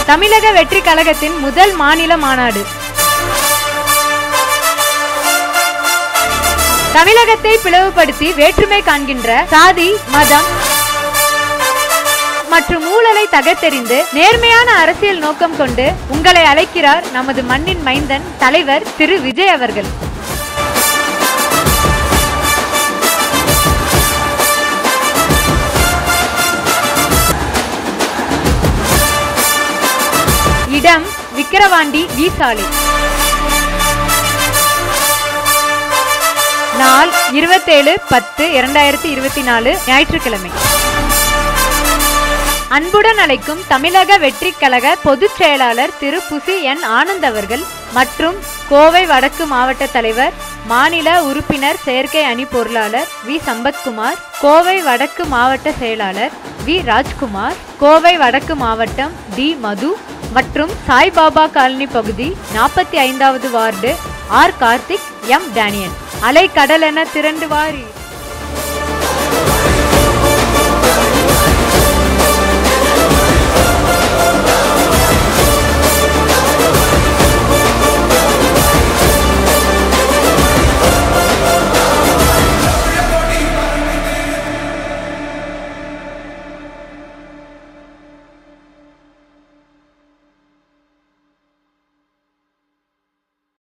தமிழக வெற்றி கழகத்தின் முதல் மாநில மாநாடு தமிழகத்தை பிளவுபடுத்தி வேற்றுமை காண்கின்ற சாதி மதம் மற்றும் ஊழலை தகர்த்தெறிந்து நேர்மையான அரசியல் நோக்கம் கொண்டு உங்களை அழைக்கிறார் நமது மண்ணின் மைந்தன் தலைவர் திரு விஜய் அவர்கள் இடம் விக்கிரவாண்டி வி சாலை நாள் இருபத்தேழு பத்து இரண்டாயிரத்தி இருபத்தி நாலு ஞாயிற்றுக்கிழமை அன்புடன் அழைக்கும் தமிழக வெற்றி கழக பொதுச் செயலாளர் திரு புசி என் ஆனந்த் அவர்கள் மற்றும் கோவை வடக்கு மாவட்ட தலைவர் மாநில உறுப்பினர் செயற்கை அணி பொருளாளர் வி சம்பத்குமார் கோவை வடக்கு மாவட்ட செயலாளர் வி ராஜ்குமார் கோவை வடக்கு மாவட்டம் டி மது மற்றும் சாய்பாபா காலனி பகுதி நாற்பத்தி ஐந்தாவது ward R Karthik M Daniel அலை கடலென திரண்டு வாரி